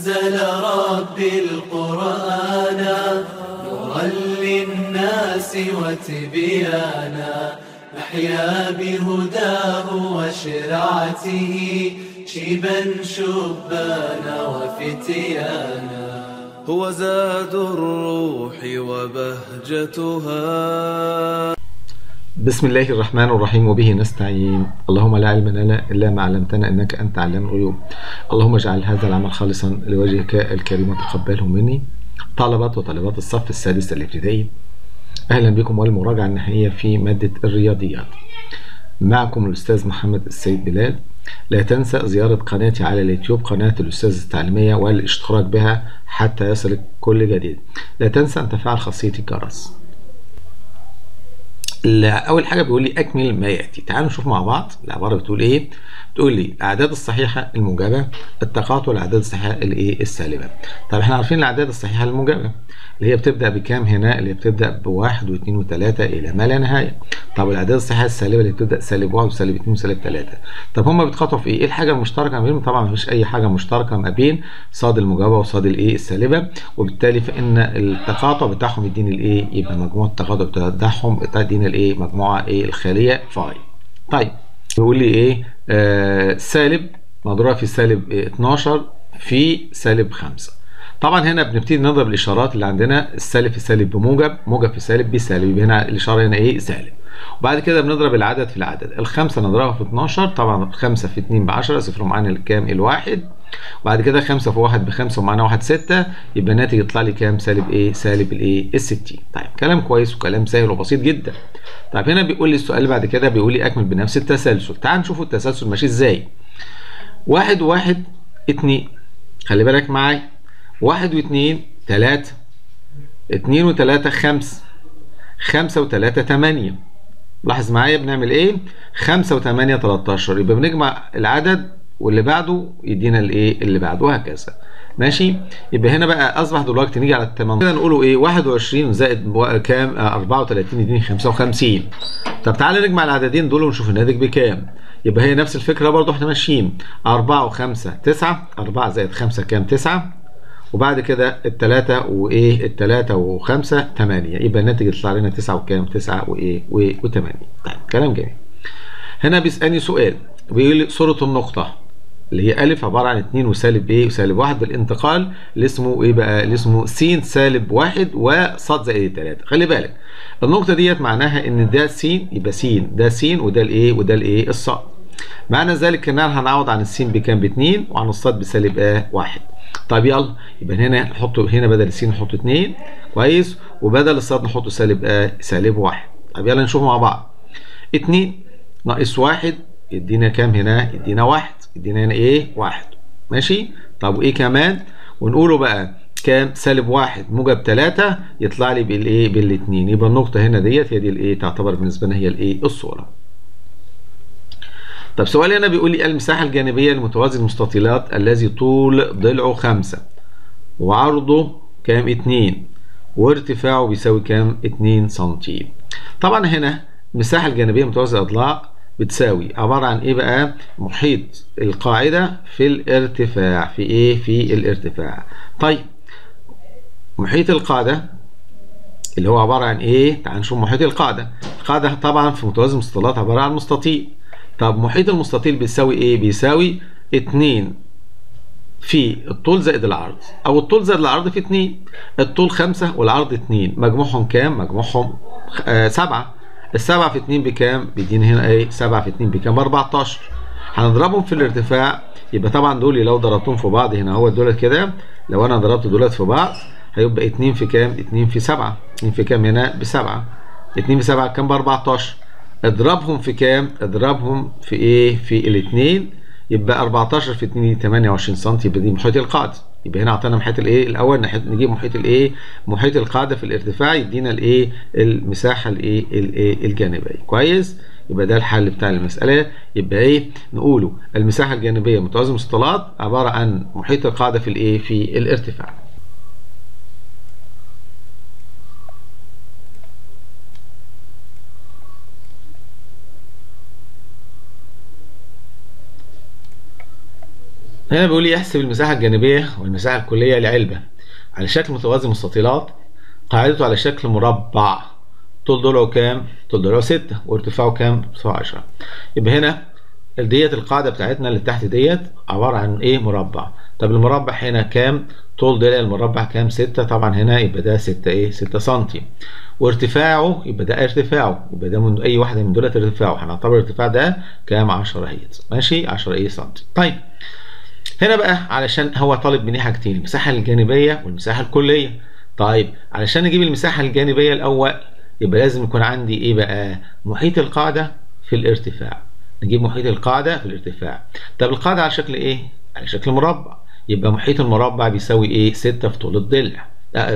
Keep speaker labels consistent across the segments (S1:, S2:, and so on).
S1: أنزل ربي القرآن نورا للناس وتبيانا نحيا بهداه وشرعته شيبا شبانا وفتيانا
S2: هو زاد الروح وبهجتها
S3: بسم الله الرحمن الرحيم وبه نستعين اللهم لا علم لنا إلا ما علمتنا إنك أنت علام الغيوب اللهم اجعل هذا العمل خالصا لوجهك الكريم وتقبله مني طلبة وطالبات الصف السادس الابتدائي أهلا بكم والمراجعة النهائية في مادة الرياضيات معكم الأستاذ محمد السيد بلال لا تنسى زيارة قناتي على اليوتيوب قناة الأستاذ التعليمية والاشتراك بها حتى يصلك كل جديد لا تنسى أن تفعل خاصية الجرس اول حاجه بيقول لي اكمل ما ياتي تعالوا نشوف مع بعض العباره بتقول ايه بتقول لي الاعداد الصحيحه الموجبه التقاطع الاعداد الصحيحه الايه السالبه طب احنا عارفين الاعداد الصحيحه الموجبه اللي هي بتبدا بكام هنا اللي بتبدا بواحد واثنين وثلاثه الى ما لا نهايه طب الاعداد الصحيحه السالبه اللي بتبدا سالب واحد وسالب اثنين وسالب ثلاثه طب هم بيتقاطعوا في ايه؟ ايه الحاجه المشتركه ما بينهم؟ طبعا مفيش اي حاجه مشتركه ما بين صاد الموجبه وصاد الايه السالبه وبالتالي فان التقاطع بتاعهم يديني الايه؟ يبقى مجموع التقاطع بتاعهم تدينا الايه؟ مجموعه ايه الخاليه فاي. طيب بيقول لي ايه؟ آه سالب مضروبه في سالب 12 في سالب 5 طبعا هنا بنبتدي نضرب الاشارات اللي عندنا السالب في سالب بموجب موجب في سالب بسالب يبقى هنا الاشاره هنا ايه سالب وبعد كده بنضرب العدد في العدد الخمسه نضربها في 12 طبعا 5 في 2 ب 10 صفر معانا الكام الواحد وبعد كده 5 في 1 بخمسة ومعانا 1 6 يبقى الناتج يطلع لي كام سالب ايه سالب الايه ال 60 طيب كلام كويس وكلام سهل وبسيط جدا طيب هنا بيقول لي السؤال اللي بعد كده بيقول لي اكمل بنفس التسلسل تعال نشوف التسلسل ماشي ازاي واحد واحد اتنين خلي بالك معايا واحد واثنين تلاتة اتنين وتلاتة خمسة خمسة وتلاتة تمانية لاحظ معايا بنعمل ايه خمسة وتمانية تلاتاشر يبقى بنجمع العدد واللي بعده يدينا الايه اللي بعده وهكذا ماشي يبقى هنا بقى اصبح دلوقتي نيجي على التمام كده نقوله ايه 21 زائد كام 34 يديني 55 طب تعالى نجمع العددين دول ونشوف الناتج بكام يبقى هي نفس الفكره برضو احنا ماشيين 4 و5 9 4 زائد 5 كام 9 وبعد كده التلاتة وايه التلاتة وخمسة تمانية يبقى الناتج يطلع لنا تسعة وكام تسعة وايه وتمانية طيب كلام جميل هنا بيسألني سؤال بيقول لي صورة النقطة اللي هي ألف عبارة عن اتنين وسالب ايه وسالب واحد بالانتقال اللي اسمه ايه بقى اللي اسمه س سالب واحد وصاد زائد تلاتة خلي بالك النقطة ديت معناها ان ده س يبقى س ده س وده الايه وده الايه الصاد معنى ذلك ان انا هنعوض عن السين بكام باتنين وعن الصاد بسالب اه واحد طيب يلا يبقى هنا نحط هنا بدل السين نحط 2 كويس وبدل الصاد نحط سالب آه سالب 1 طب يلا نشوف مع بعض 2 ناقص 1 يدينا كام هنا يدينا 1 يدينا هنا ايه 1 ماشي طب وايه كمان ونقوله بقى كام سالب 1 موجب 3 يطلع لي بالايه بالاثنين يبقى النقطه هنا ديت هي دي الايه تعتبر بالنسبه لنا هي الايه الصوره طب سؤال هنا بيقول لي المساحة الجانبية لمتوازي المستطيلات الذي طول ضلعه خمسة وعرضه كام اتنين وارتفاعه بيساوي كام اتنين سنتي طبعا هنا المساحة الجانبية لمتوازي الأضلاع بتساوي عبارة عن ايه بقى محيط القاعدة في الارتفاع في ايه في الارتفاع طيب محيط القاعدة اللي هو عبارة عن ايه تعال نشوف محيط القاعدة القاعدة طبعا في متوازي المستطيلات عبارة عن مستطيل طب محيط المستطيل بيساوي ايه بيساوي 2 في الطول زائد العرض او الطول زائد العرض في 2 الطول 5 والعرض 2 مجموعهم كام مجموعهم 7 آه السبعة في 2 بكام بيدينا هنا ايه 7 في 2 بكام 14 هنضربهم في الارتفاع يبقى طبعا دول لو ضربتهم في بعض هنا هو دولت كده لو انا ضربت دولت في بعض هيبقى 2 في كام 2 في 7 2 في كام هنا ب 7 2 في 7 كام ب 14 اضربهم في كام؟ اضربهم في ايه؟ في الاثنين يبقى 14 في 2 28 سم يبقى دي محيط القاعده يبقى هنا اعطانا محيط الايه؟ الاول نجيب محيط الايه؟ محيط القاعده في الارتفاع يدينا الايه؟ المساحه الايه؟ الايه؟ الجانبيه كويس؟ يبقى ده الحل بتاع المساله يبقى ايه؟ نقوله المساحه الجانبيه متوازي المستطيلات عباره عن محيط القاعده في الايه؟ في الارتفاع. هنا بيقول لي يحسب المساحة الجانبية والمساحة الكلية لعلبة على شكل متوازي مستطيلات قاعدته على شكل مربع طول ضلعه كام؟ طول ضلعه 6 وارتفاعه كام؟ ارتفاعه 10 يبقى هنا ديت القاعدة بتاعتنا اللي تحت ديت عبارة عن ايه؟ مربع طب المربع هنا كام؟ طول ضلع المربع كام؟ 6 طبعا هنا يبقى ده 6 ايه؟ 6 سم وارتفاعه يبقى ده ارتفاعه يبقى ده من اي واحدة من دولت ارتفاعه هنعتبر الارتفاع ده كام؟ 10 اهيت ماشي؟ 10 ايه سم طيب هنا بقى علشان هو طالب مني حاجتين المساحة الجانبية والمساحة الكلية طيب علشان نجيب المساحة الجانبية الأول يبقى لازم يكون عندي إيه بقى محيط القاعدة في الارتفاع نجيب محيط القاعدة في الارتفاع طب القاعدة على شكل إيه؟ على شكل مربع يبقى محيط المربع بيساوي إيه؟ 6 في طول الضلع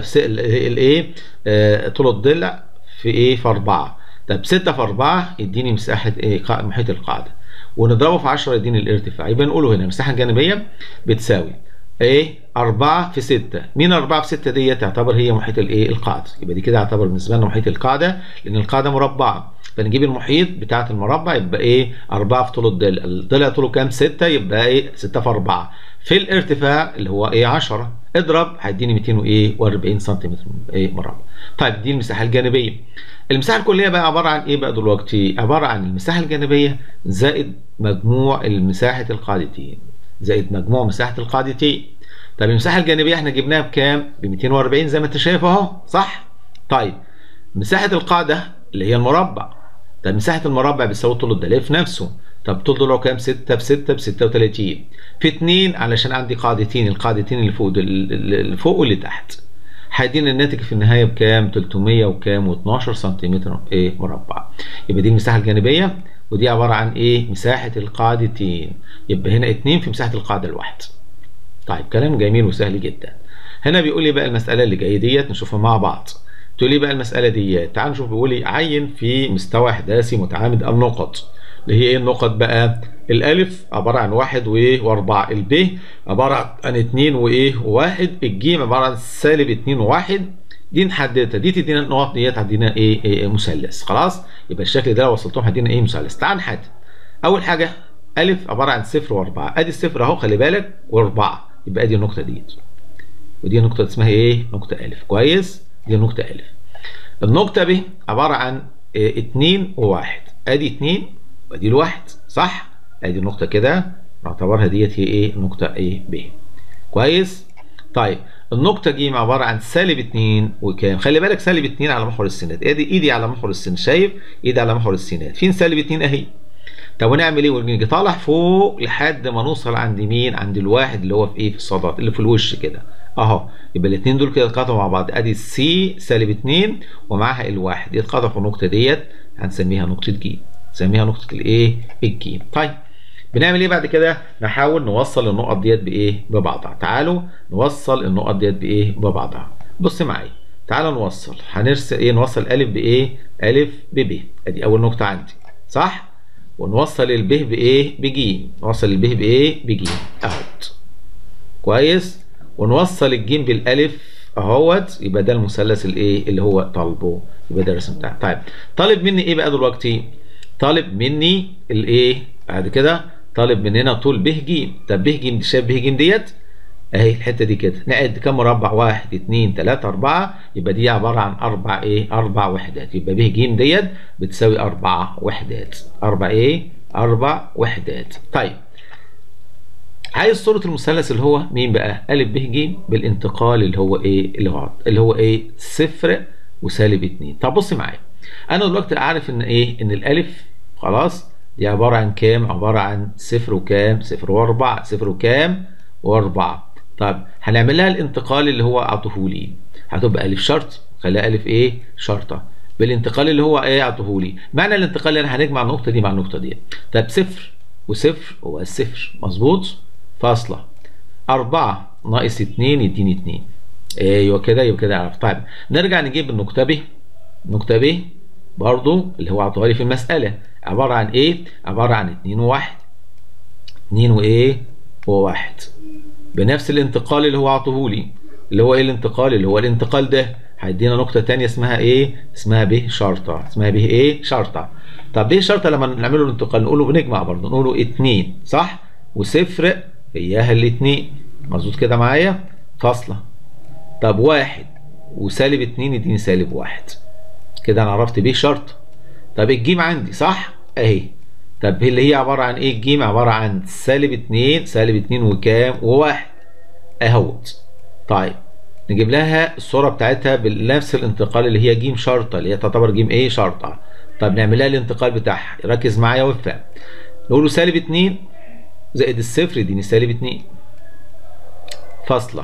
S3: الإيه؟ آه طول الضلع في إيه؟ في 4 طب 6 في 4 يديني مساحة إيه؟ محيط القاعدة ونضربه في 10 يديني الارتفاع يبقى نقوله هنا المساحه الجانبيه بتساوي ايه 4 في 6 مين 4 في 6 ديت تعتبر هي محيط الايه القاعده يبقى دي كده اعتبر بالنسبه لنا محيط القاعده لان القاعده مربعه فنجيب المحيط بتاعه المربع يبقى ايه 4 في طول الضلع الضلع طوله كام 6 يبقى ايه 6 في 4 في الارتفاع اللي هو ايه 10 اضرب هيديني 240 سم ايه مربع طيب دي المساحه الجانبيه المساحه الكليه بقى عباره عن ايه بقى دلوقتي عباره عن المساحه الجانبيه زائد مجموع مساحه القاعدتين زائد مجموع مساحه القاعدتين طيب المساحه الجانبيه احنا جبناها بكام ب 240 زي ما انت شايف اهو صح طيب مساحه القاعده اللي هي المربع طب مساحه المربع بتساوي طول الضلف نفسه طب طول ضلعه كام 6 في 6 ب 36 في 2 علشان عندي قاعدتين القاعدتين اللي فوق اللي فوق واللي تحت هيدينا الناتج في النهايه بكام 300 وكام و12 سنتيمتر ايه مربع يبقى دي المساحه الجانبيه ودي عباره عن ايه مساحه القاعدتين يبقى هنا 2 في مساحه القاعده الواحد طيب كلام جميل وسهل جدا هنا بيقول لي بقى المساله اللي جايه ديت نشوفها مع بعض تقول لي بقى المساله ديت تعال نشوف بيقول لي عين في مستوى احداثي متعامد النقط اللي هي ايه النقط بقى الالف عباره عن واحد وايه واربعه الب عباره عن اتنين وايه وواحد الجيم عباره عن سالب اتنين وواحد دي نحددها دي تدينا النقط ديت هتدينا إيه, ايه مثلث خلاص يبقى الشكل ده لو وصلتهم هتدينا ايه مثلث تعال نحدد اول حاجه الف عباره عن صفر واربعه ادي الصفر اهو خلي بالك واربعه يبقى ادي النقطه ديت ودي نقطه اسمها ايه نقطه الف كويس دي نقطه الف النقطه ب عباره عن إيه اتنين وواحد ادي اتنين وادي الواحد صح ادي النقطه كده نعتبرها ديت هي ايه نقطه ايه ب كويس طيب النقطة ج عبارة عن سالب 2 وكام؟ خلي بالك سالب 2 على محور السينات، ادي ايدي على محور السين شايف؟ ايدي على محور السينات، فين سالب 2 اهي؟ طب ونعمل ايه؟ ونيجي طالع فوق لحد ما نوصل عند مين؟ عند الواحد اللي هو في ايه؟ في الصادات اللي في الوش كده. اهو يبقى الاثنين دول كده اتقاطعوا مع بعض، ادي السي سالب 2 ومعاها الواحد، يتقاطعوا في النقطة ديت هنسميها نقطة ج. نسميها نقطة الايه؟ الج. طيب بنعمل ايه بعد كده نحاول نوصل النقط ديت بايه ببعضها تعالوا نوصل النقط ديت بايه ببعضها بص معايا تعالوا نوصل هنرسم ايه نوصل الف بايه الف بب ادي اول نقطه عندي صح ونوصل الب بايه بج نوصل الب بايه بج اهوت كويس ونوصل الجيم بالالف اهوت يبقى ده المثلث الايه اللي هو طالبه يبقى ده الرسم بتاعي طيب طالب مني ايه بقى دلوقتي طالب مني الايه بعد كده طالب مننا طول ب ج طب ب ج دي شايف ب ج ديت اهي الحته دي كده نعد كام مربع واحد اتنين تلاته اربعه يبقى دي عباره عن اربع ايه اربع وحدات يبقى ب ج ديت بتساوي اربع وحدات اربع ايه اربع وحدات طيب عايز صوره المثلث اللي هو مين بقى ا ب ج بالانتقال اللي هو ايه اللي هو اللي هو ايه صفر وسالب اتنين طب بص معايا انا دلوقتي عارف ان ايه ان الالف خلاص دي عبارة عن كام؟ عبارة عن صفر وكام؟ صفر وأربعة، صفر وكام؟ وأربعة. طب هنعمل لها الانتقال اللي هو عطوهولي. هتبقى ألف شرط، خليها ألف إيه؟ شرطة. بالانتقال اللي هو إيه عطوهولي. معنى الانتقال اللي أنا هنجمع النقطة دي مع النقطة دي. طب صفر وصفر هو الصفر، مظبوط؟ فاصلة. أربعة ناقص اتنين يديني اتنين. أيوه كده يبقى كده عرفت. طيب نرجع نجيب النقطة ب. النقطة ب برضو اللي هو عطوها لي في المسألة عبارة عن إيه؟ عبارة عن اتنين وواحد. اتنين وإيه؟ وواحد. بنفس الانتقال اللي هو عطوهولي اللي هو إيه الانتقال؟ اللي هو الانتقال ده هيدينا نقطة تانية اسمها إيه؟ اسمها ب شرطة. اسمها ب إيه؟ شرطة. طب ب شرطة لما نعمله الانتقال نقوله بنجمع برضه نقوله اتنين صح؟ وصفر هياها الاتنين مظبوط كده معايا فاصلة طب واحد وسالب اتنين يديني سالب واحد كده انا عرفت بيه شرط طب الجيم عندي صح اهي طب اللي هي عبارة عن ايه الجيم عبارة عن سالب اتنين سالب اتنين وكام وواحد اهوت طيب نجيب لها الصورة بتاعتها بنفس الانتقال اللي هي جيم شرطة اللي هي تعتبر جيم ايه شرطة طب نعمل لها الانتقال بتاعها ركز معايا وافهم نقول له سالب اتنين زائد الصفر يديني سالب اتنين فاصلة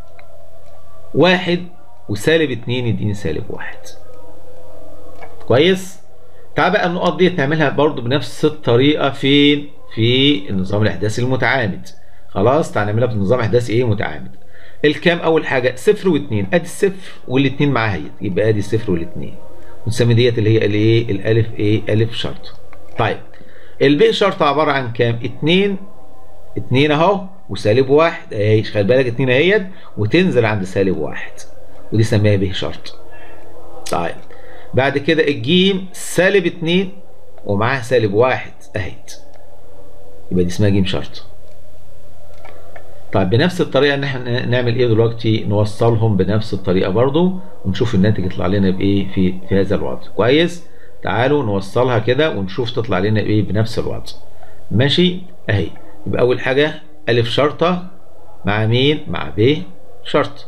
S3: واحد وسالب اتنين يديني سالب واحد كويس تعال بقى النقط دي نعملها برضو بنفس الطريقة فين في النظام الإحداثي المتعامد خلاص تعال نعملها بنظام إحداثي إيه متعامد الكام أول حاجة صفر واتنين أدي الصفر والاتنين معاها يبقى أدي الصفر والاتنين ونسمي ديت اللي هي الإيه الألف إيه ألف شرط طيب الب شرطة عبارة عن كام اتنين اتنين أهو وسالب واحد أهي خلي بالك اتنين أهيت وتنزل عند سالب واحد ودي سميها ب شرط طيب بعد كده الجيم سالب اتنين ومعاها سالب واحد اهيت يبقى دي اسمها جيم شرط طيب بنفس الطريقة ان احنا نعمل ايه دلوقتي نوصلهم بنفس الطريقة برضو ونشوف الناتج يطلع لنا بايه في في هذا الوضع كويس تعالوا نوصلها كده ونشوف تطلع لنا بايه بنفس الوضع ماشي اهي يبقى اول حاجة الف شرطة مع مين مع ب شرط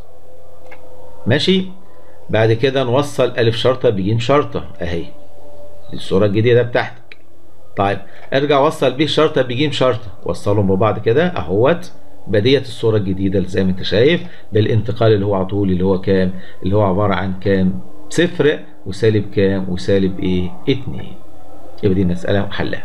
S3: ماشي بعد كده نوصل ألف شرطة بجيم شرطة أهي دي الصورة الجديدة بتاعتك طيب ارجع وصل ب شرطة بجيم شرطة وصلهم ببعض كده أهوت بديت الصورة الجديدة اللي زي ما أنت شايف بالانتقال اللي هو على طول اللي هو كام اللي هو عبارة عن كام صفر وسالب كام وسالب إيه اتنين يبقى دي المسألة وحلها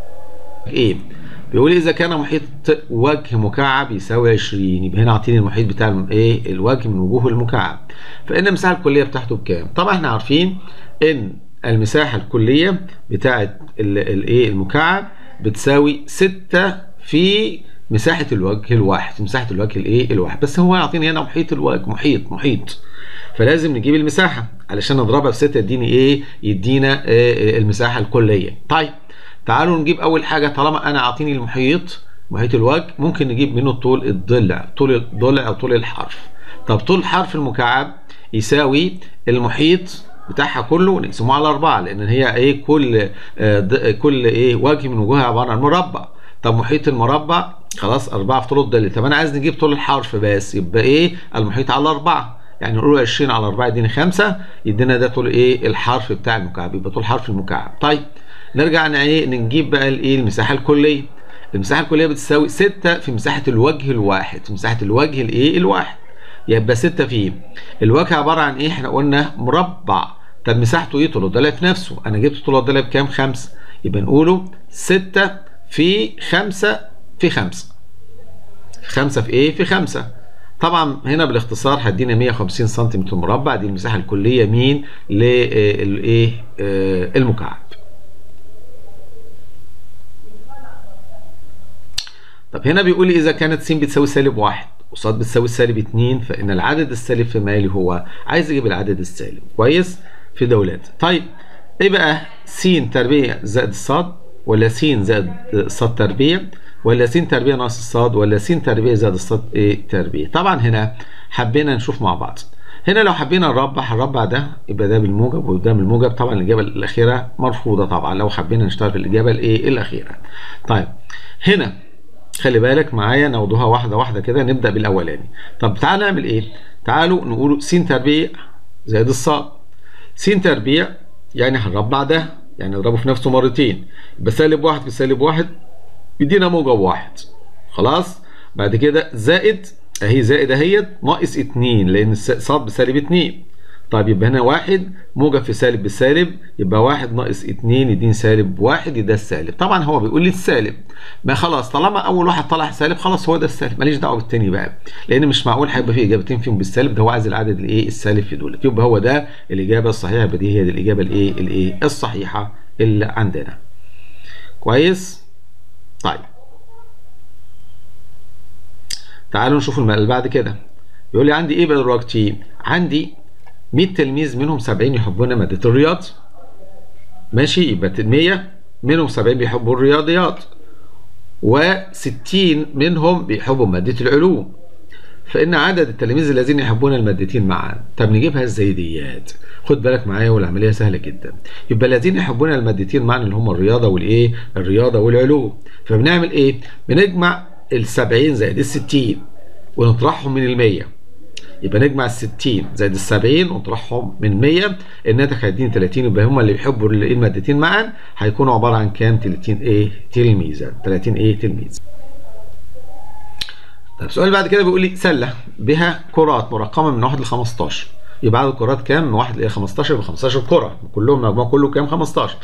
S3: إيه بيقول إذا كان محيط وجه مكعب يساوي 20 يبقى هنا عاطيني المحيط بتاع إيه الوجه من وجوه المكعب فإن المساحة الكلية بتاعته بكام؟ طبعا إحنا عارفين إن المساحة الكلية بتاعة الإيه المكعب بتساوي 6 في مساحة الوجه الواحد مساحة الوجه الإيه الواحد بس هو يعطيني هنا محيط الوجه محيط محيط فلازم نجيب المساحة علشان نضربها في 6 يديني إيه؟ يدينا إيه المساحة الكلية طيب تعالوا نجيب اول حاجه طالما انا عاطيني المحيط محيط الوجه ممكن نجيب منه طول الضلع طول الضلع او طول الحرف طب طول حرف المكعب يساوي المحيط بتاعها كله نقسمه على أربعة لأن هي إيه كل آه كل إيه وجه من وجوهها عبارة عن مربع طب محيط المربع خلاص أربعة في طول الضلع طب أنا عايز نجيب طول الحرف بس يبقى إيه المحيط على أربعة يعني نقول 20 على 4 يديني 5 يدينا ده طول إيه الحرف بتاع المكعب يبقى طول حرف المكعب طيب نرجع ايه نجيب بقى الايه المساحه الكليه المساحه الكليه بتساوي 6 في مساحه الوجه الواحد في مساحه الوجه الايه الواحد يبقى 6 في الوجه عباره عن ايه احنا قلنا مربع طب مساحته ايه طول الضلع في نفسه انا جبت طول الضلع بكام 5 يبقى نقوله 6 في 5 في 5 5 في ايه في 5 طبعا هنا بالاختصار هدينا 150 سم مربع دي المساحه الكليه مين للايه المكعب طب هنا بيقول لي اذا كانت س بتساوي سالب واحد وصاد بتساوي سالب اتنين فان العدد السالب في مالي هو عايز اجيب العدد السالب كويس في دولات طيب ايه بقى س تربيع زائد الصاد ولا س زائد الصاد تربيع ولا س تربيع ناقص الصاد ولا س تربيع زائد الصاد ايه تربيع طبعا هنا حبينا نشوف مع بعض هنا لو حبينا نربع هنربع ده يبقى ده بالموجب وده بالموجب طبعا الاجابه الاخيره مرفوضه طبعا لو حبينا نشتغل في الاجابه الايه الاخيره طيب هنا خلي بالك معايا ناخدوها واحده واحده كده نبدا بالاولاني طب تعال نعمل ايه تعالوا نقول س تربيع زائد الصاد س تربيع يعني هنربع ده يعني نضربه في نفسه مرتين يبقى سالب واحد في سالب واحد يدينا موجب واحد خلاص بعد كده زائد اهي زائد اهيت ناقص اتنين لان صاد بسالب اتنين طيب يبقى هنا واحد موجب في سالب بسالب يبقى واحد ناقص اتنين يدين سالب واحد يده السالب طبعا هو بيقول لي السالب ما خلاص طالما اول واحد طلع سالب خلاص هو ده السالب ماليش دعوه بالتاني بقى لان مش معقول هيبقى في اجابتين فيهم بالسالب ده هو عايز العدد الايه السالب في دول يبقى هو ده الاجابه الصحيحه يبقى دي هي دي الاجابه الايه الايه الصحيحه اللي عندنا كويس طيب تعالوا نشوف اللي بعد كده يقول لي عندي ايه بقى دلوقتي عندي 100 تلميذ منهم 70 يحبون مادة الرياض ماشي يبقى 100 منهم 70 بيحبوا الرياضيات و60 منهم بيحبوا مادة العلوم فإن عدد التلاميذ الذين يحبون المادتين معا طب نجيبها ازاي ديات خد بالك معايا والعملية سهلة جدا يبقى الذين يحبون المادتين معا اللي هم الرياضة والايه الرياضة والعلوم فبنعمل ايه بنجمع ال70 زائد ال60 ونطرحهم من ال100 يبقى نجمع ال 60 زائد ال 70 ونطرحهم من 100 الناتج هيديني 30 يبقى هم اللي بيحبوا المادتين معا هيكونوا عباره عن كام 30 ايه تلميذا 30 ايه تلميذ طب السؤال بعد كده بيقول لي سله بها كرات مرقمه من 1 ل 15 يبقى عدد الكرات كام من 1 ل 15 يبقى 15 كره كلهم مجموع كله كام 15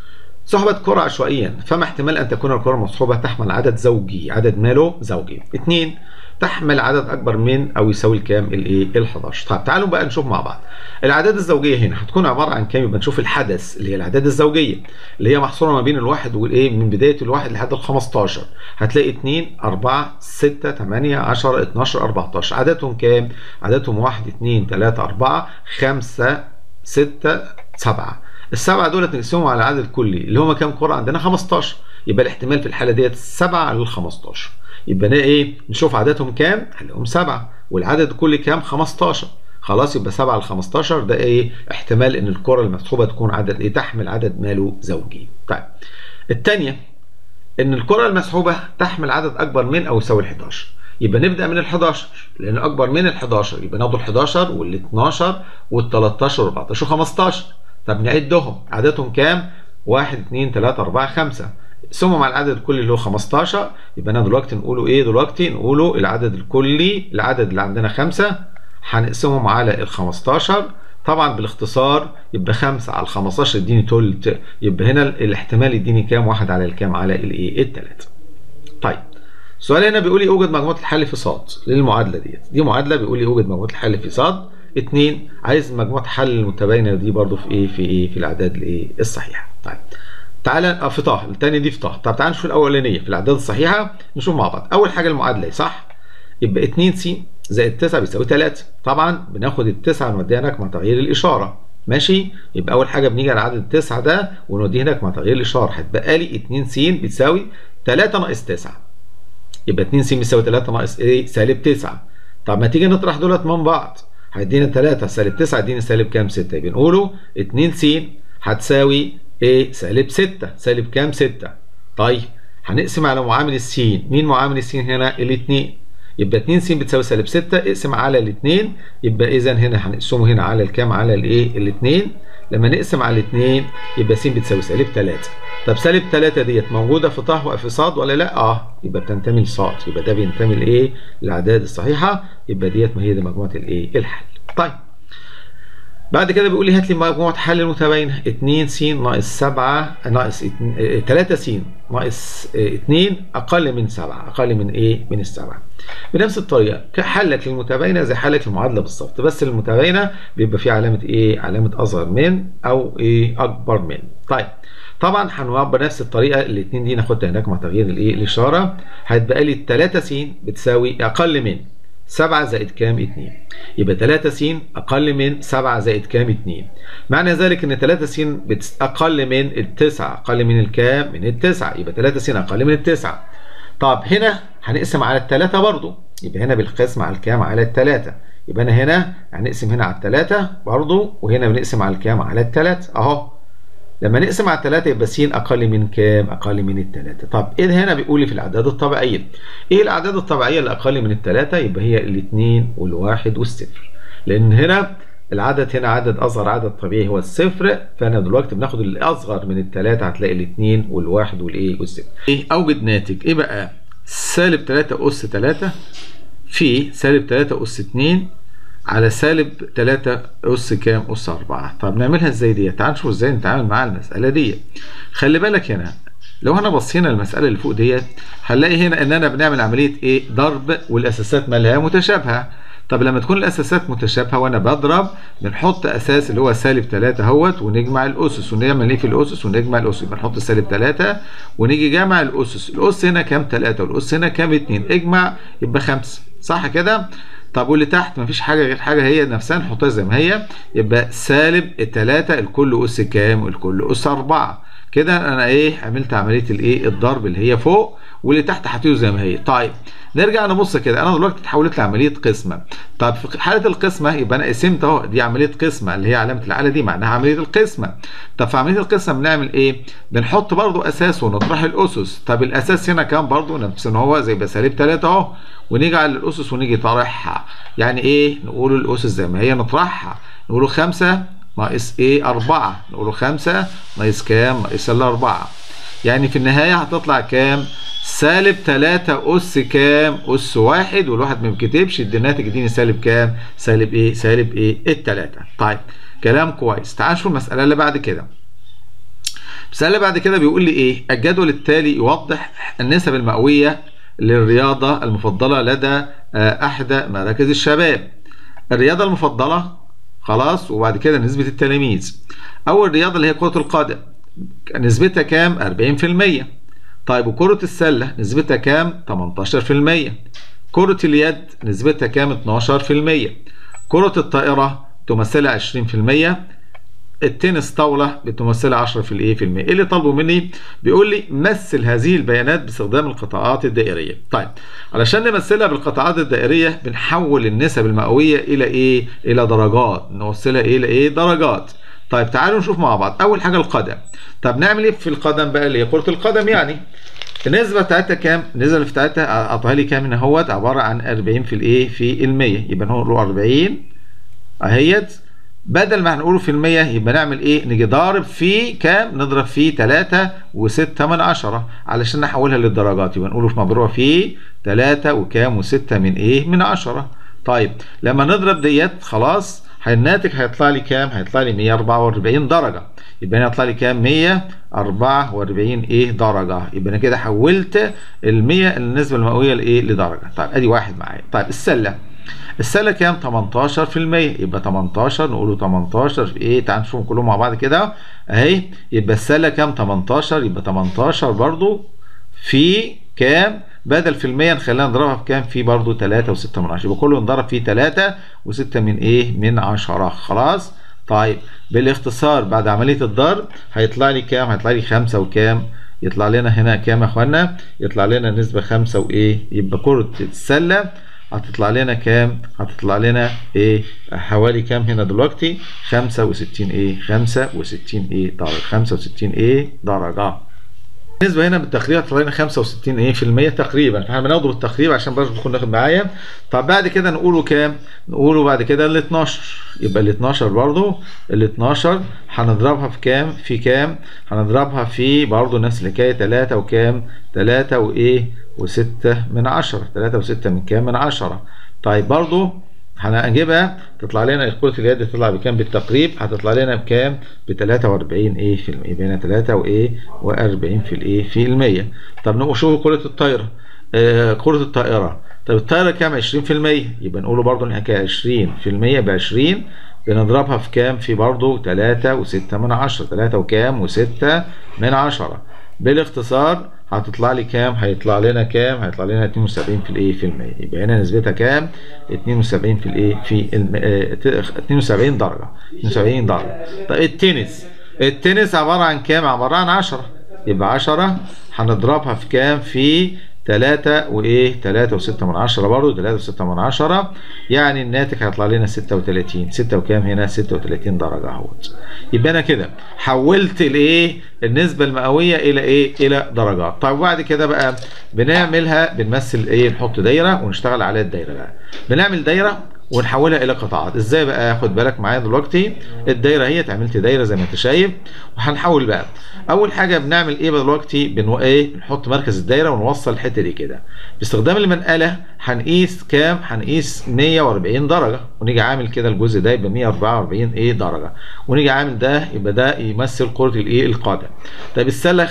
S3: صحبت كرة عشوائيا فما احتمال أن تكون الكرة المصحوبة تحمل عدد زوجي عدد ماله زوجي اثنين تحمل عدد اكبر من او يساوي الكام الايه ال 11 طب تعالوا بقى نشوف مع بعض الاعداد الزوجيه هنا هتكون عباره عن كام يبقى نشوف الحدث اللي هي الاعداد الزوجيه اللي هي محصوره ما بين الواحد والايه من بدايه الواحد لحد ال 15 هتلاقي 2 4 6 8 10 12 14 عددهم كام عددهم 1 2 3 4 5 6 7 السبعه دول نقسمهم على العدد الكلي اللي هم كام كره عندنا 15 يبقى الاحتمال في الحاله ديت 7 على ال 15 يبقى ده ايه نشوف عددهم كام هنلاقيهم سبعة والعدد الكلي كام 15 خلاص يبقى 7 على 15 ده ايه احتمال ان الكره المسحوبه تكون عدد ايه تحمل عدد ماله زوجي طيب الثانيه ان الكره المسحوبه تحمل عدد اكبر من او يساوي ال 11 يبقى نبدا من ال 11 لان اكبر من ال 11 يبقى ناخد ال 11 وال 12 وال 13 وال 14 و15 طب نعدهم عددهم كام 1 2 3 4 5 ثم مع العدد الكلي اللي هو 15 يبقى انا دلوقتي نقوله ايه دلوقتي نقوله العدد الكلي العدد اللي عندنا خمسة هنقسمهم على ال 15 طبعا بالاختصار يبقى 5 على ال 15 يديني تلت يبقى هنا الاحتمال يديني كام واحد على الكام على الايه التلاتة طيب السؤال هنا بيقول لي اوجد مجموعه الحل في صاد للمعادله ديت دي معادله بيقول لي اوجد مجموعه الحل في صاد اتنين عايز مجموعه حل المتباينه دي برضو في ايه في ايه في الاعداد الايه الصحيحه طيب تعالى في طه الثانيه دي في طه طب تعالى نشوف الاولانيه في الاعداد الصحيحه نشوف مع بعض اول حاجه المعادله صح يبقى 2 س زائد 9 بيساوي 3 طبعا بناخد التسعه نوديها هناك مع تغيير الاشاره ماشي يبقى اول حاجه بنيجي على عدد التسعه ده ونوديه هناك مع تغيير الاشاره هتبقى لي 2 س بتساوي 3 ناقص 9 يبقى 2 س بيساوي 3 ناقص ايه سالب 9 طب ما تيجي نطرح دولت من بعض هيدينا 3 سالب 9 يديني سالب كام 6 يبقى نقوله 2 س هتساوي ايه سالب 6 سالب كام 6 طيب هنقسم على معامل السين مين معامل السين هنا الاثنين يبقى 2 س بتساوي سالب 6 اقسم على الاثنين يبقى اذا هنا هنقسمه هنا على الكام على الايه الاثنين لما نقسم على الاثنين يبقى س بتساوي سالب 3 طب سالب 3 ديت موجوده في طه وفي صاد ولا لا اه يبقى بتنتمي لصاد يبقى ده بينتمي لايه الاعداد الصحيحه يبقى ديت ما هي دي مجموعه الايه الحل طيب بعد كده بيقول لي هات لي مجموعة حل متباينة 2 س ناقص 7 ناقص 3 س ناقص 2 أقل من 7 أقل من إيه؟ من السبعة. بنفس الطريقة كحلك للمتباينة زي حلك المعادلة بالظبط بس المتباينة بيبقى فيه علامة إيه؟ علامة أصغر من أو إيه؟ أكبر من. طيب طبعا هنوعب بنفس الطريقة الاثنين دي ناخدها هناك مع تغيير الإيه؟ الإشارة هيتبقى لي 3 س بتساوي أقل من 7 زائد كام 2 يبقى 3 س اقل من 7 زائد كام 2 معنى ذلك ان 3 س اقل من التسعة اقل من الكام من التسعة يبقى 3 س اقل من التسعة طب هنا هنقسم على الثلاثة برضو يبقى هنا بالقسم على الكام على الثلاثة يبقى انا هنا هنقسم هنا على الثلاثة برضو وهنا بنقسم على الكام على الثلاثة اهو لما نقسم على الثلاثة يبقى س أقل من كام؟ أقل من الثلاثة. طب إيه هنا بيقول لي في الأعداد الطبيعية؟ إيه الأعداد الطبيعية اللي أقل من الثلاثة؟ يبقى هي الاثنين والواحد والصفر. لأن هنا العدد هنا عدد أصغر عدد طبيعي هو الصفر فأنا دلوقتي بناخد الأصغر من الثلاثة هتلاقي الاثنين والواحد والإيه والصفر. إيه أوجد ناتج إيه بقى؟ سالب 3 أس 3 في سالب 3 أس 2 على سالب 3 أس كام؟ أس 4 طب نعملها ازاي دي؟ تعال نشوف ازاي نتعامل مع المسألة دي خلي بالك هنا لو احنا بصينا المسألة اللي فوق ديت هنلاقي هنا اننا بنعمل عملية ايه؟ ضرب والاساسات مالها متشابهة طب لما تكون الاساسات متشابهه وانا بضرب بنحط اساس اللي هو سالب 3 اهوت ونجمع الاسس ونعمل ايه في الاسس ونجمع الاسس يبقى نحط سالب 3 ونيجي جمع الاسس الاس هنا كام 3 والاس هنا كام 2 اجمع يبقى 5 صح كده طب واللي تحت مفيش حاجه غير حاجه هي نفسها نحطها زي ما هي يبقى سالب 3 الكل اس كام الكل اس 4 كده انا ايه عملت عمليه الايه الضرب اللي هي فوق واللي تحت حطيه زي ما هي طيب نرجع نبص كده انا دلوقتي اتحولت لعمليه قسمه طب في حاله القسمه يبقى انا قسمت اهو دي عمليه قسمه اللي هي علامه العاله دي معناها عمليه القسمه طب في عمليه القسمه بنعمل ايه بنحط برضو اساس ونطرح الاسس طب الاساس هنا كام برضو نفس ان هو زي بسالب 3 اهو ونيجي الاسس ونيجي طرحها يعني ايه نقول الاسس زي ما هي نطرحها نقول 5 ناقص ايه 4 نقول 5 ناقص كام ناقص الأربعة يعني في النهاية هتطلع كام سالب 3 أس كام أس واحد والواحد ما بيكتبش يدي الناتج يديني سالب كام سالب ايه سالب ايه التلاتة طيب كلام كويس تعال نشوف المسألة اللي بعد كده المسألة اللي بعد كده بيقول لي ايه الجدول التالي يوضح النسب المئوية للرياضة المفضلة لدى أحدى مراكز الشباب الرياضة المفضلة خلاص وبعد كده نسبة التلاميذ أول رياضة اللي هي كرة القدم نسبتها كام 40% طيب وكرة السلة نسبتها كام 18% كرة اليد نسبتها كام 12% كرة الطائرة تمثلها 20% التنس طاولة بتمثلها 10 في الايه في المية ايه اللي طالبه مني بيقول لي مثل هذه البيانات باستخدام القطاعات الدائرية طيب علشان نمثلها بالقطاعات الدائرية بنحول النسب المئوية الى ايه الى درجات نوصلها الى ايه درجات طيب تعالوا نشوف مع بعض اول حاجة القدم طب نعمل ايه في القدم بقى اللي هي كرة القدم يعني النسبة بتاعتها كام؟ النسبة بتاعتها اعطاها لي كام هنا اهوت عبارة عن 40 في الايه في المية يبقى نقول 40 اهيت بدل ما هنقوله في المية يبقى نعمل ايه نيجي ضارب في كام نضرب فيه تلاتة وستة من عشرة علشان نحولها للدرجات يبقى نقوله في مضروبة فيه تلاتة وكام وستة من ايه من عشرة طيب لما نضرب ديت خلاص الناتج هيطلع لي كام هيطلع لي 144 درجة يبقى هنا هيطلع لي كام 144 ايه درجة يبقى انا كده حولت ال 100 النسبة المئوية لايه لدرجة طيب ادي واحد معايا طيب السلة السله كام 18% يبقى 18 نقوله 18 في ايه تعال نشوفهم كلهم مع بعض كده اهي يبقى السله كام 18 يبقى 18 برضو في كام بدل في المية نخليها نضربها في كام في برضو 3 و6 من 10 يبقى كله نضرب فيه 3 و6 من ايه من 10 خلاص طيب بالاختصار بعد عملية الضرب هيطلع لي كام هيطلع لي 5 وكام يطلع لنا هنا كام يا اخوانا يطلع لنا نسبة 5 وايه يبقى كرة السلة هتطلع لنا كام هتطلع لنا ايه حوالي كام هنا دلوقتي 65 ايه 65 ايه درجه 65 ايه درجه بالنسبه هنا بالتقريب هتطلع لنا 65 ايه في المية تقريبا احنا بناخده بالتقريب عشان برضه تكون واخد معايا طب بعد كده نقوله كام نقوله بعد كده ال 12 يبقى ال 12 برضه ال 12 هنضربها في كام في كام هنضربها في برضه نفس الحكايه 3 وكام 3 وايه وستة من عشرة تلاتة وستة من كام من عشرة طيب برضو هنجيبها تطلع لنا كرة اليد تطلع بكام بالتقريب هتطلع لنا بكام ب 43 ايه في المية يبقى هنا 3 وايه و40 في الايه في المية طب نشوف كرة الطايرة آه كرة الطائرة طب الطائرة كام 20% يبقى نقوله برضو الحكاية 20% ب 20 بنضربها في كام في برضو 3 و6 من عشرة 3 وكام و6 من عشرة بالاختصار هتطلع لي كام هيطلع لنا كام هيطلع لنا 72 في الايه في المية يبقى هنا نسبتها كام 72 في الايه في الم... اه 72 درجة 72 درجة طيب التنس التنس عبارة عن كام عبارة عن 10 يبقى 10 هنضربها في كام في 3 وايه 3 و6 من 10 برضه 3 و6 من 10 يعني الناتج هيطلع لنا 36 6 وكام هنا 36 درجه اهوت يبقى انا كده حولت الايه النسبه المئويه الى ايه الى درجات طيب بعد كده بقى بنعملها بنمثل ايه نحط دايره ونشتغل على الدايره بقى بنعمل دايره ونحولها الى قطاعات ازاي بقى خد بالك معايا دلوقتي الدايره هي عملت دايره زي ما انت شايف وهنحول بقى اول حاجه بنعمل ايه دلوقتي بنو ايه نحط مركز الدايره ونوصل الحته دي كده باستخدام المنقله هنقيس كام هنقيس 140 درجه ونيجي عامل كده الجزء ده يبقى 144 ايه درجه ونيجي عامل ده يبقى ده يمثل كره الايه القدم طيب السله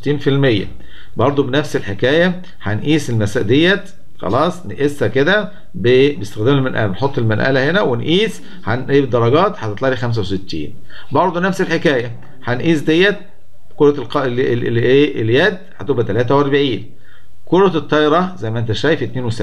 S3: 65% برضو بنفس الحكايه هنقيس المسافه ديت خلاص نقيسها كده باستخدام المنقله نحط المنقله هنا ونقيس هنقيس درجات هتطلع لي 65 برضه نفس الحكايه هنقيس ديت كره الق... الايه اليد هتبقى 43 كرة الطايرة زي ما انت شايف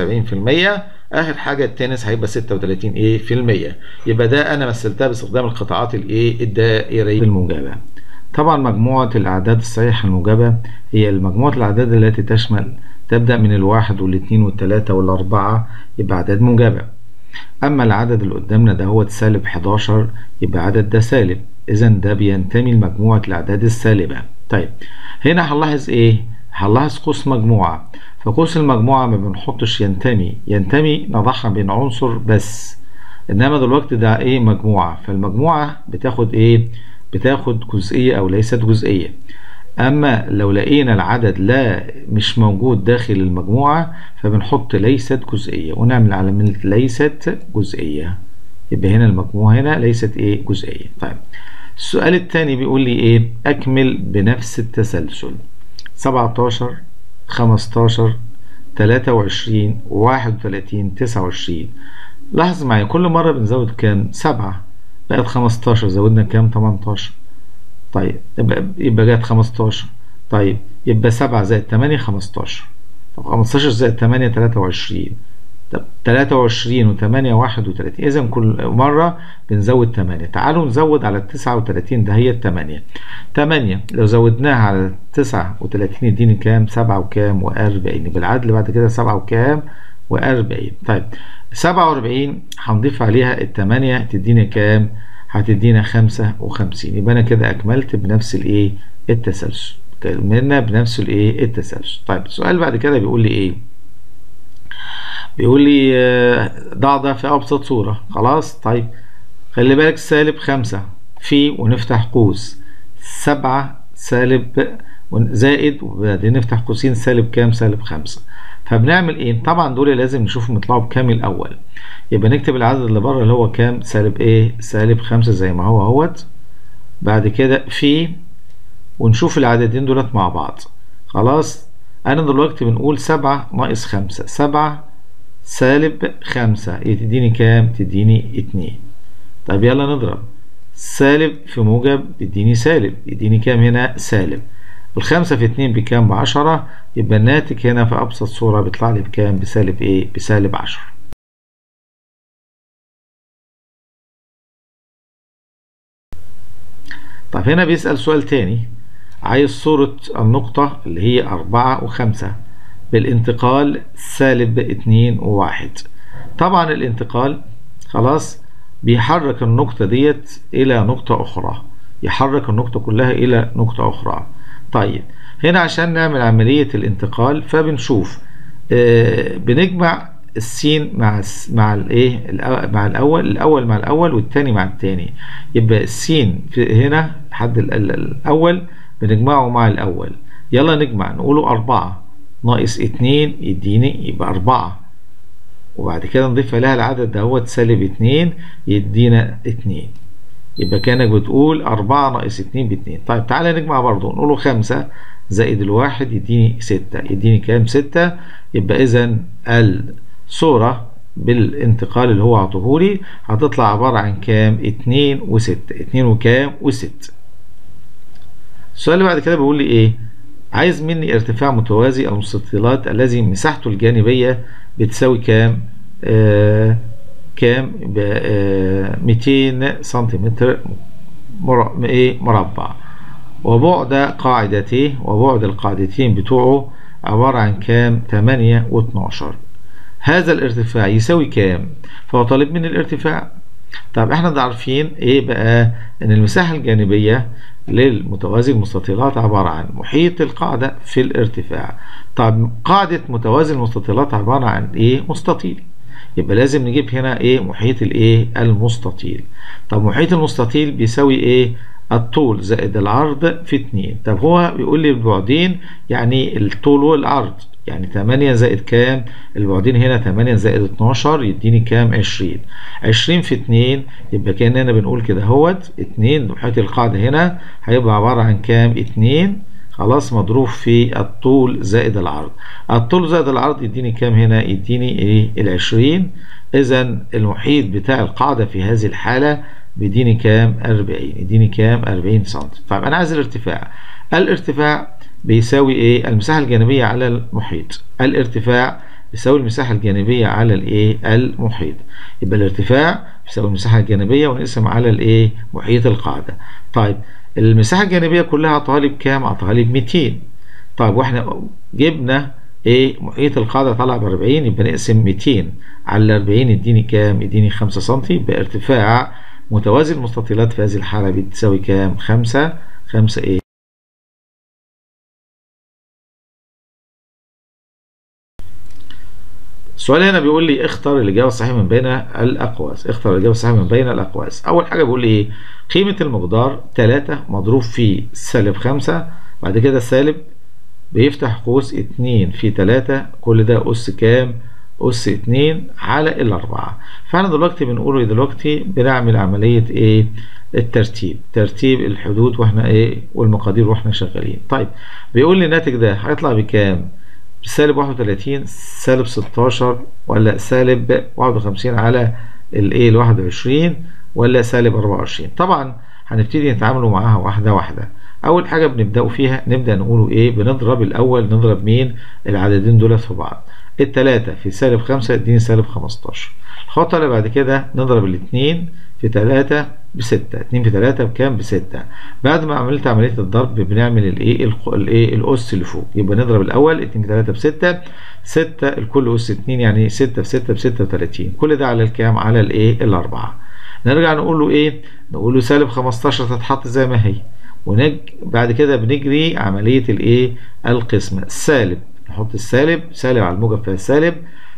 S3: 72% اخر حاجة التنس هيبقى 36 ايه في المية يبقى ده انا مثلتها باستخدام القطاعات الايه الدائرية الموجبة طبعا مجموعة الأعداد الصحيحة الموجبة هي مجموعة الأعداد التي تشمل تبدأ من الواحد والاثنين والثلاثة والأربعة يبقى أعداد موجبة أما العدد اللي قدامنا ده هو سالب 11 يبقى عدد ده سالب إذا ده بينتمي لمجموعة الأعداد السالبة طيب هنا هنلاحظ إيه؟ هنلاحظ قوس مجموعة فقوس المجموعة ما بنحطش ينتمي ينتمي نضعها بين عنصر بس إنما دلوقتي ده إيه مجموعة فالمجموعة بتاخد إيه؟ بتاخد جزئية أو ليست جزئية أما لو لقينا العدد لا مش موجود داخل المجموعة فبنحط ليست جزئية ونعمل علامة ليست جزئية يبقى هنا المجموعة هنا ليست إيه جزئية طيب السؤال الثاني بيقول لي إيه أكمل بنفس التسلسل 17 15 23 31 29 لاحظ معايا كل مرة بنزود كام؟ سبعة بقت 15 زودنا كام؟ 18 طيب يبقى يبقى جت 15 طيب يبقى 7 زائد 8 15 طب 15 زائد 8 23 طب 23 و8 31 اذا كل مره بنزود 8 تعالوا نزود على ال 39 ده هي ال 8 8 لو زودناها على 39 يديني كام 7 وكام و40 يبقى العدد بعد كده 7 وكام و40 طيب 47 هنضيف عليها ال 8 تديني كام هتدينا 55 يبقى انا كده اكملت بنفس الايه التسلسل كملنا بنفس الايه التسلسل طيب السؤال بعد كده بيقول لي ايه بيقول لي ضع ده في ابسط صوره خلاص طيب خلي بالك سالب خمسة في ونفتح قوس سبعة سالب زائد وبعدين نفتح قوسين سالب كام سالب خمسة فبنعمل ايه طبعا دول لازم نشوفهم يطلعوا بكام الاول يبقى نكتب العدد اللي بره اللي هو كام سالب ايه سالب خمسة زي ما هو اهوت بعد كده في ونشوف العددين دولت مع بعض خلاص انا دلوقتي بنقول سبعة ناقص خمسة سبعة سالب خمسة تديني كام تديني اتنين طب يلا نضرب سالب في موجب يديني سالب يديني كام هنا سالب الخمسة في اتنين بكام بعشرة يبقى الناتج هنا في أبسط صورة بيطلع لي بكام بسالب إيه بسالب عشرة طب هنا بيسأل سؤال تاني عايز صورة النقطة اللي هي أربعة وخمسة بالانتقال سالب اتنين وواحد طبعا الانتقال خلاص بيحرك النقطة ديت إلى نقطة أخرى يحرك النقطة كلها إلى نقطة أخرى طيب هنا عشان نعمل عملية الانتقال فبنشوف آه بنجمع السين مع مع الايه مع الاول الاول مع الاول والثاني مع الثاني يبقى السين في هنا حد الاول بنجمعه مع الاول يلا نجمع نقوله أربعة ناقص اتنين يديني يبقى أربعة وبعد كده نضيف عليها العدد دهوت سالب اتنين يدينا اتنين يبقى كانك بتقول أربعة ناقص اتنين باتنين طيب تعالى نجمع برضو نقوله خمسة زائد الواحد يديني ستة يديني كام ستة يبقى إذا الصورة بالانتقال اللي هو عطوهولي هتطلع عبارة عن كام اتنين وستة اتنين وكام وستة السؤال اللي بعد كده بيقول لي ايه عايز مني ارتفاع متوازي المستطيلات الذي مساحته الجانبية بتساوي كام آه كام آه 200 سنتيمتر مر... ايه مربع وبعد قاعدتيه وبعد القاعدتين بتوعه عبارة عن كام 8 و12 هذا الارتفاع يساوي كام فهو طالب مني الارتفاع طب احنا عارفين ايه بقى ان المساحة الجانبية للمتوازي المستطيلات عبارة عن محيط القاعدة في الارتفاع طب قاعدة متوازي المستطيلات عبارة عن ايه مستطيل يبقى لازم نجيب هنا ايه محيط الايه المستطيل طب محيط المستطيل بيساوي ايه الطول زائد العرض في 2 طب هو بيقول لي البعدين يعني الطول والعرض يعني 8 زائد كام البعدين هنا 8 زائد 12 يديني كام 20 20 في 2 يبقى كاننا بنقول كده اهوت 2 محيط القاعده هنا هيبقى عباره عن كام 2 خلاص مضروب في الطول زائد العرض الطول زائد العرض يديني كام هنا يديني ايه ال 20 اذا المحيط بتاع القاعده في هذه الحاله بيديني كام 40 يديني كام 40 سم طيب انا عايز الارتفاع الارتفاع بيساوي ايه المساحة الجانبية على المحيط الارتفاع يساوي المساحة الجانبية على الايه المحيط يبقى الارتفاع يساوي المساحة الجانبية ونقسم على الايه محيط القاعدة طيب المساحة الجانبية كلها طالب كام طالب 200 طيب واحنا جبنا ايه محيط القاعدة طلع ب 40 يبقى نقسم 200 على 40 يديني كام يديني 5 سم يبقى ارتفاع متوازي المستطيلات في هذه الحالة بتساوي كام 5 5 ايه السؤال هنا بيقول لي اختر الإجابة الصحيحة من بين الأقواس اختر الإجابة الصحيحة من بين الأقواس أول حاجة بيقول لي إيه قيمة المقدار 3 مضروب في سالب 5 بعد كده سالب بيفتح قوس 2 في 3 كل ده أس كام أس 2 على الأربعة فاحنا دلوقتي بنقول دلوقتي بنعمل عملية إيه الترتيب ترتيب الحدود واحنا إيه والمقادير واحنا شغالين طيب بيقول لي الناتج ده هيطلع بكام سالب 31 سالب 16 ولا سالب 51 على الايه ال 21 ولا سالب 24 طبعا هنبتدي نتعاملوا معاها واحده واحده اول حاجه بنبداوا فيها نبدا نقولوا ايه بنضرب الاول نضرب مين العددين دول في بعض التلاتة في سالب 5 يديني سالب 15 الخطوه اللي بعد كده نضرب الاثنين في 3 بستة 2 في 3 بكام بستة بعد ما عملت عملية الضرب بنعمل الايه الايه الاس اللي فوق يبقى نضرب الاول 2 في 3 بستة 6 الكل اس 2 يعني 6 في 6 ب 36 كل ده على الكام على الايه الاربعة نرجع نقول له ايه نقول له سالب 15 تتحط زي ما هي ونج بعد كده بنجري عملية الايه القسمة السالب نحط السالب سالب على الموجب فيها السالب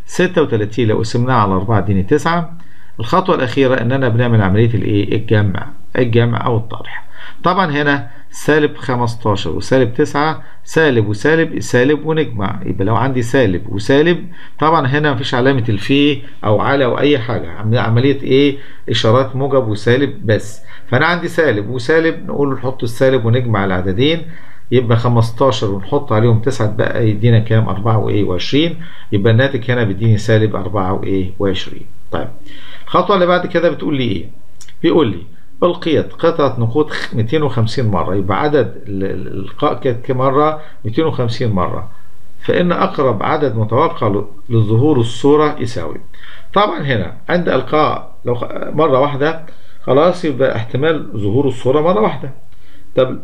S3: 36 لو قسمناها على 4 اديني 9 الخطوة الأخيرة إننا بنعمل عملية الإيه؟ الجمع، الجمع أو الطرح. طبعا هنا سالب 15 وسالب 9 سالب وسالب سالب ونجمع يبقى لو عندي سالب وسالب طبعا هنا مفيش علامة الفي أو على أو أي حاجة عملية إيه؟ إشارات موجب وسالب بس. فأنا عندي سالب وسالب نقول نحط السالب ونجمع العددين يبقى 15 ونحط عليهم 9 بقى يدينا كام 4 وايه و20 يبقى الناتج هنا بيديني سالب 4 وايه و20 طيب الخطوة اللي بعد كده بتقول لي ايه بيقول لي ألقيت قطعة نقود 250 مرة يبقى عدد الإلقاء كانت كم مرة 250 مرة فإن أقرب عدد متوقع لظهور الصورة يساوي طبعا هنا عند إلقاء لو مرة واحدة خلاص يبقى احتمال ظهور الصورة مرة واحدة طب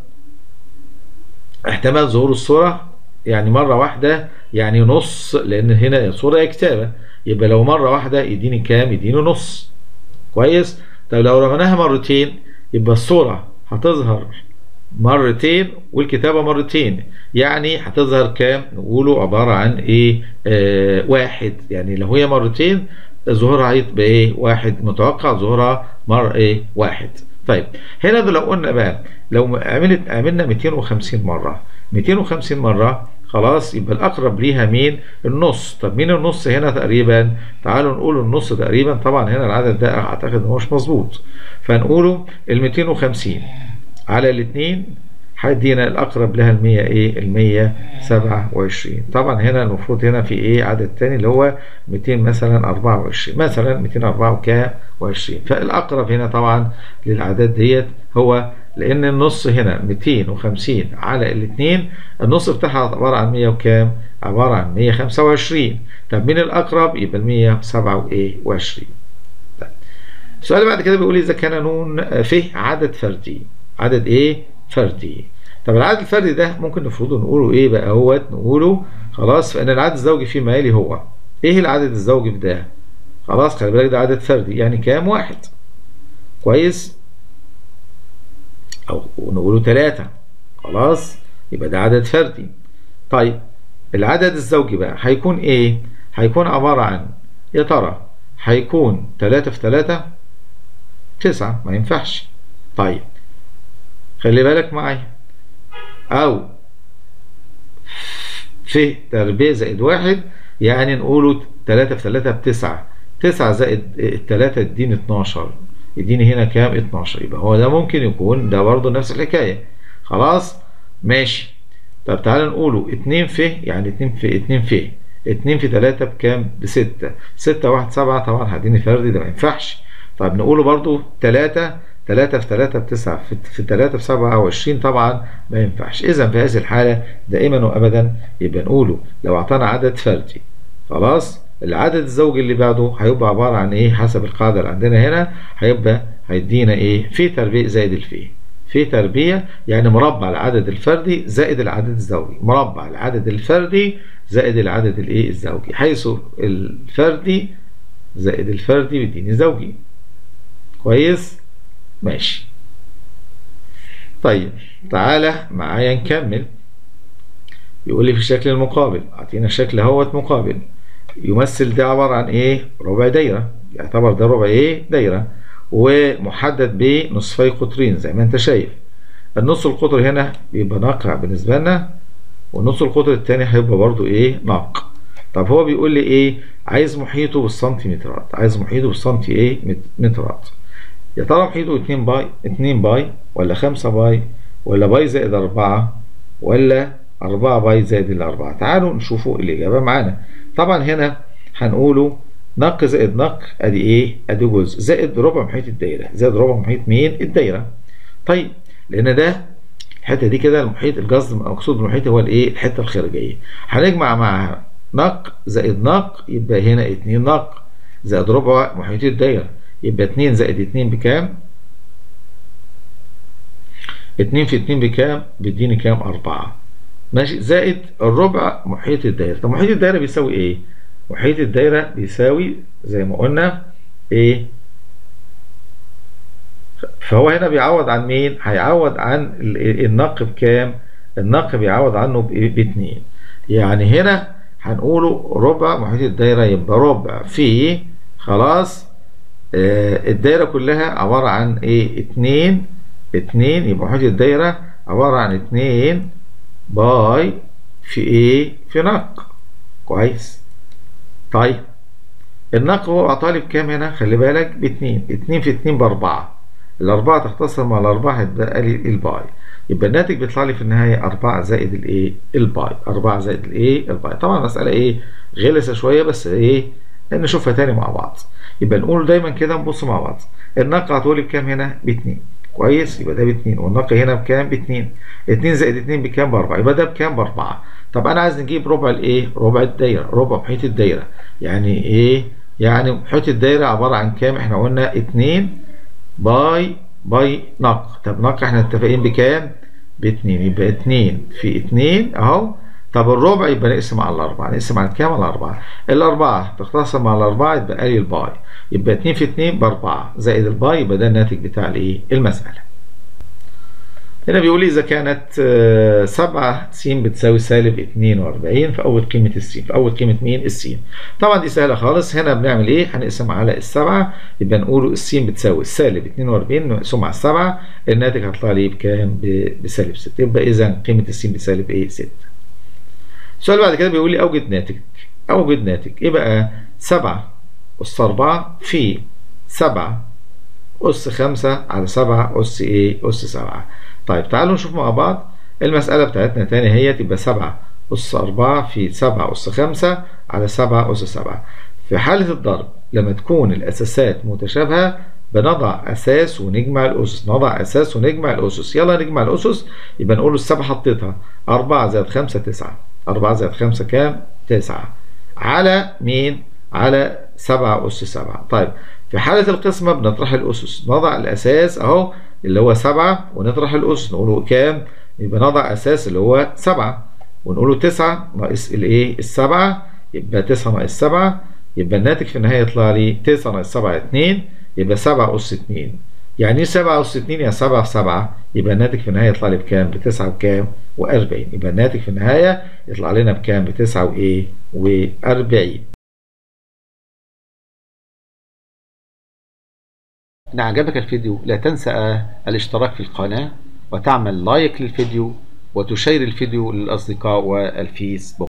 S3: احتمال ظهور الصورة يعني مرة واحدة يعني نص لأن هنا صورة كتابة يبقى لو مرة واحدة يديني كام؟ يديني نص كويس؟ طب لو رميناها مرتين يبقى الصورة هتظهر مرتين والكتابة مرتين يعني هتظهر كام؟ نقوله عبارة عن ايه؟ آه واحد يعني لو هي مرتين ظهورها هيبقى ايه؟ واحد متوقع ظهورها مرة ايه؟ واحد طيب هنا لو قلنا بقى لو عملت عملنا 250 مرة 250 مرة خلاص يبقى الأقرب ليها مين؟ النص، طب مين النص هنا تقريبا؟ تعالوا نقول النص تقريبا طبعا هنا العدد ده أعتقد إن هو مش مظبوط، فنقوله ال 250 على الاثنين هيدينا الأقرب لها ال 100 إيه؟ ال 127 طبعا هنا المفروض هنا في إيه عدد تاني اللي هو 200 مثلا 24 مثلا 224 فالأقرب هنا طبعا للأعداد ديت هو لان النص هنا 250 على الاثنين النص بتاعها عباره عن 100 وكام عباره عن 125 طب مين الاقرب يبقى ال 127 طيب السؤال اللي بعد كده بيقول اذا كان نون فيه عدد فردي عدد ايه فردي طب العدد الفردي ده ممكن نفرضه نقوله ايه بقى اهوت نقوله خلاص فان العدد الزوجي فيه ما يلي هو ايه العدد الزوجي في ده خلاص خلي بالك ده عدد فردي يعني كام واحد كويس أو نقوله ثلاثة خلاص يبقى ده عدد فردي طيب العدد الزوجي بقى هيكون إيه؟ هيكون عبارة عن يا ترى هيكون ثلاثة في ثلاثة تسعة ما ينفعش طيب خلي بالك معايا أو في تربيع زائد واحد يعني نقوله ثلاثة في ثلاثة بتسعة تسعة زائد الثلاثة اديني 12 يديني هنا كام 12 يبقى هو ده ممكن يكون ده برضه نفس الحكاية خلاص ماشي طب تعالى نقوله 2 في يعني 2 في 2 في 2 في 3 بكام بستة 6 1 7 طبعا هديني فردي ده ما ينفعش طب نقوله برضه 3 3 في 3 بتسعة في 3 في 27 طبعا ما ينفعش اذا في هذه الحالة دائما وابدا يبقى نقوله لو اعطانا عدد فردي خلاص العدد الزوجي اللي بعده هيبقى عبارة عن ايه حسب القاعدة اللي عندنا هنا هيبقى هيدينا ايه في تربيع زائد الفي في تربيع يعني مربع العدد الفردي زائد العدد الزوجي مربع العدد الفردي زائد العدد الايه الزوجي حيث الفردي زائد الفردي بيديني زوجي كويس ماشي طيب تعالى معايا نكمل يقول لي في الشكل المقابل اعطينا الشكل اهوت مقابل يمثل ده عبارة عن ايه ربع دايرة يعتبر ده ربع ايه دايرة ومحدد بنصفي قطرين زي ما انت شايف النص القطر هنا بيبقى ناقع بالنسبة لنا والنص القطر التاني هيبقى برضو ايه ناق طب هو بيقول لي ايه عايز محيطه بالسنتيمترات عايز محيطه بالسنتي ايه مترات يا ترى محيطه 2 باي 2 باي ولا 5 باي ولا باي زائد 4 ولا 4 باي زائد الأربعة تعالوا نشوفوا الإجابة معانا طبعا هنا هنقوله نق زائد نق ادي ايه ادي جزء زائد ربع محيط الدايره زائد ربع محيط مين الدايره طيب لان ده الحته دي كده المحيط القصد المقصود بالمحيط هو الايه الحته الخارجيه هنجمع معاها نق زائد نق يبقى هنا 2 نق زائد ربع محيط الدايره يبقى 2 زائد 2 بكام 2 في 2 بكام بيديني كام 4 ماشي زائد الربع محيط الدايره طب محيط الدايره بيساوي ايه محيط الدايره بيساوي زي ما قلنا ايه فهو هنا بيعوض عن مين هيعوض عن النق بكام النق بيعوض عنه باتنين يعني هنا هنقوله ربع محيط الدايره يبقى ربع في خلاص آه الدايره كلها عباره عن ايه اتنين اتنين يبقى محيط الدايره عباره عن اتنين باي في ايه في نق كويس طيب النق هو عطالي بكام هنا خلي بالك باتنين اتنين في اتنين باربعة الاربعة تختصر مع الاربعة هتبقى لي الباي يبقى الناتج بيطلع لي في النهاية أربعة زائد الايه الباي أربعة زائد الايه الباي طبعا المسألة ايه غلسة شوية بس ايه نشوفها تاني مع بعض يبقى نقول دايما كده نبص مع بعض النق عطولي بكام هنا باتنين كويس يبقى ده باتنين والنق هنا بكام باتنين اتنين زائد اتنين بكام باربعة يبقى ده بكام باربعة طب انا عايز نجيب ربع الايه ربع الدايرة ربع محيط الدايرة يعني ايه يعني محيط الدايرة عبارة عن كام احنا قلنا اتنين باي باي نق طب نق احنا متفقين بكام باتنين يبقى اتنين في اتنين اهو طب الربع يبقى نقسم على الأربعة نقسم على كام على الأربعة الأربعة تختصر مع الأربعة يبقى لي الباي يبقى اتنين في اتنين بأربعة زائد الباي يبقى ده الناتج بتاع الايه المسألة هنا بيقول لي إذا كانت سبعة س بتساوي سالب 42 في أول قيمة السين في أول قيمة مين السين طبعا دي سهلة خالص هنا بنعمل إيه هنقسم على السبعة يبقى نقول السين بتساوي سالب 42 نقسم على السبعة الناتج هيطلع لي بكام بسالب 6 يبقى إذا قيمة السين بسالب إيه 6 السؤال بعد كده بيقول لي أوجد ناتج أوجد ناتج إيه بقى 7 أس 4 في 7 أس 5 على 7 أس إيه أس 7 طيب تعالوا نشوف مع بعض المسألة بتاعتنا تاني هي تبقى 7 أس 4 في 7 أس 5 على 7 أس 7 في حالة الضرب لما تكون الأساسات متشابهة بنضع أساس ونجمع الأسس نضع أساس ونجمع الأسس يلا نجمع الأسس يبقى نقول السبعة حطيتها 4 زائد 5 9 4 زائد 5 كام 9 على مين على 7 أس 7 طيب في حالة القسمة بنطرح الأسس نضع الأساس أهو اللي هو 7 ونطرح الأسس نقوله كام؟ يبقى نضع أساس اللي هو 7 ونقوله 9 ناقص الإيه؟ السبعة يبقى 9 ناقص 7 يبقى الناتج في النهاية يطلع لي 9 ناقص 7 2 يبقى 7 أس 2 يعني إيه 7 أس 2 يعني 7 في 7 يبقى الناتج في النهاية يطلع لي بكام؟ ب 9 وكام؟ و40 يبقى الناتج في النهاية يطلع لنا بكام؟ ب 9 وإيه؟ و40
S4: إن أعجبك الفيديو لا تنسى الاشتراك في القناة وتعمل لايك للفيديو وتشير الفيديو للأصدقاء والفيسبوك